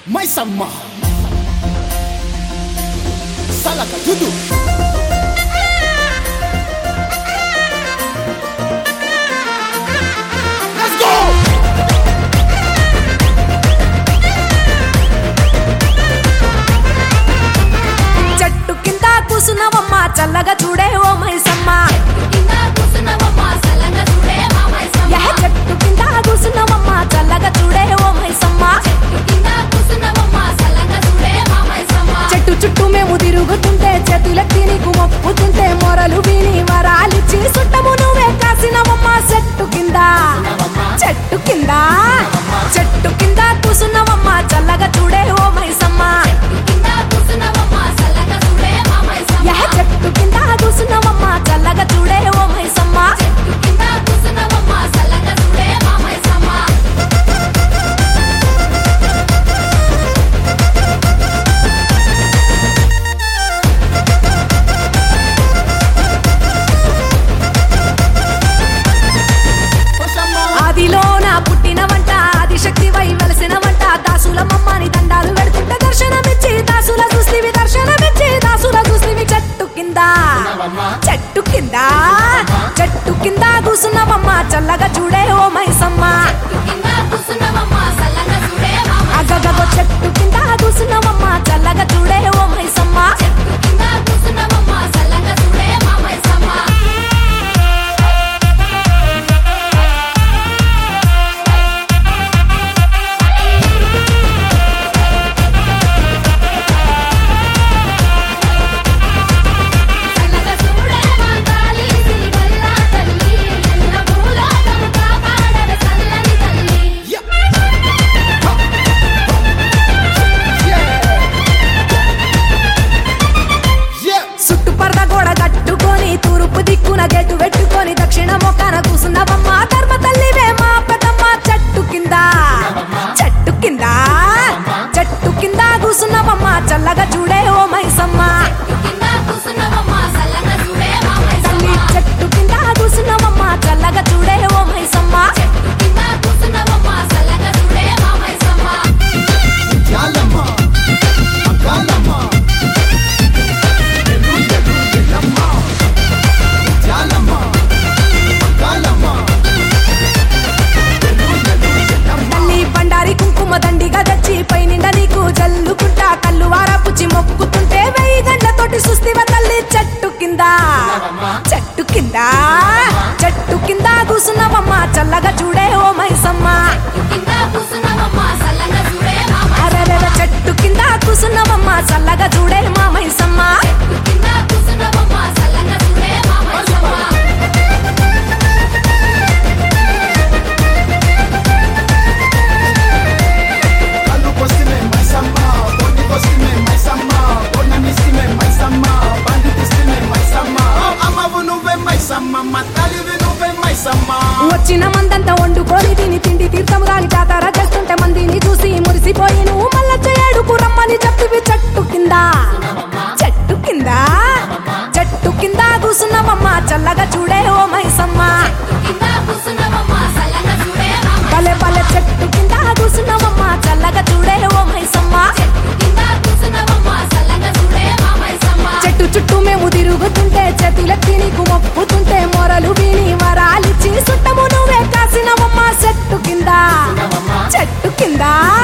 Maisamma సలక దుదు Let's go! చెట్టు కింద కూసున్నావమ్మ చల్లగా చూడే ఓ మైసమ్మ కింద కూసున్నవమ్మ సల్లంగా చూడే మా మైసమ్మ యహ చెట్టు కింద కూసున్నావమ్మ చల్లగా చూడే ఓ మైసమ్మ కింద కూసున్నవమ్మ సల్లంగా చూడే మా మైసమ్మ చెట్టు చుట్టూ మేము తిరుగుతుంటే చేతులెత్తి నీకు మొక్కుతుంటే మొరలు విని వరాలిచ్చి సుట్టము నువ్వే కాసినవమ్మ చెట్టు కింద చెట్టు కింద చెట్టు కింద కూసున్నావమ్మ చల్లగా చూడే ఓ మైసమ్మ కింద కూసున్నవమ్మ సల్లంగా చూడే మా మైసమ్మ యహ చెట్టు కింద కూసున్నావమ్మ చల్లగా చూడే ఓ మైసమ్మ కింద కూసున్నవమ్మ సల్లంగా చూడే మా మైసమ్మ మైసమ్మ ఆదిలోన పుట్టినవంట ఆదిశక్తి వై వెలసినవంట దాసుల మమ్మని దండాలు పెడుతుంటే దర్శనమిచ్చి దాసుల చూసివి దర్శనమిచ్చి దాసుల చూసివి చెట్టు కింద చెట్టు కింద చెట్టు కింద కూసున్నవమ్మ చల్లగా చూడే ఓ మైసమ్మ కింద కూసున్నవమ్మ సల్లంగా చూడే మా అగగగో చెట్టు కింద కూసున్నవమ్మ చల్లగా చూడే ఓ మైసమ్మ కింద కూసున్నవమ్మ సల్లంగా చూడే మా మైసమ్మ చల్లగా చూడే మా తల్లి సిరివల్ల తల్లి ఎల్ల భూలోకము కాపాడవే చల్లని తల్లి Yeah. Yeah. చుట్టుపరద గోడ కట్టుకొని తూర్పు దిక్కున గెట్టు పెట్టుకొని దక్షిణ మొక్కన కూసున్నవమ్మ ధర్మ తల్లివే మా పెద్దమ్మ చెట్టు కింద చెట్టు కింద చెట్టు కింద కూసున్నవమ్మ చల్లగా చూడే ఓ మైసమ్మ కింద కూసున్నవమ్మ సల్లంగా చూడే మా తల్లి మైసమ్మ చెట్టు కింద కూసున్నవమ్మ చల్లగా చూడే ఓ మైసమ్మ కింద కూసున్నవమ్మ సల్లంగా చూడే మా Maisamma Yalama. Akalama. Elu, elu, elama. Yalama. Akalama. Elu, elu, elama. తల్లి బండారి కుంకుమ దండిగా తెచ్చి పై నిండా నీకు జల్లుకుంటా కళ్ళు వారపుచ్చి మొక్కుతుంటే వెయ్యి గంటలతోటి సుస్తివ తల్లి చెట్టు కింద చెట్టు కింద చెట్టు కింద కూసున్నవమ్మ చల్లగా చూడే ఓ మైసమ్మ కింద కూసున్నవమ్మ సల్లంగా చూడే మా అరెరెర చెట్టు కింద కూసున్నవమ్మ చల్లగా చూడే మా మైసమ్మ కింద కూసున్నవమ్మ సల్లంగా చూడే మా Maisamma Kalu kostime maisama, boni kostime maisama, bonanistime maisama, banditistime maisama. Amavunuve maisama, matalivinuve maisama. వచ్చిన మందంతా వండుకొని తిని తిండి తీర్థం గాలి జాతర చేస్తుంటే మందిని చూసి మురిసిపోయి నువ్వు మళ్ళా చేయడుకు రమ్మని చెప్పివి చెట్టు కింద చెట్టు కింద చెట్టు కింద కూసున్నవమ్మ చల్లగా చూడే ఓ మైసమ్మ కింద కూసున్నవమ్మ సల్లంగా చూడే మా పలె పలె చెట్టు కింద కూసున్నవమ్మ చల్లగా చూడే ఓ మైసమ్మ కింద కూసున్నవమ్మ సల్లంగా చూడే మా మైసమ్మ చెట్టు చుట్టూ మేము తిరుగుతుంటే చేతులెత్తి నీకు మొక్కుతుంటే మొరలు విని వరాలిచ్చి సుట్టము నువ్వే కాసినవమ్మ చెట్టు కింద చెట్టు కింద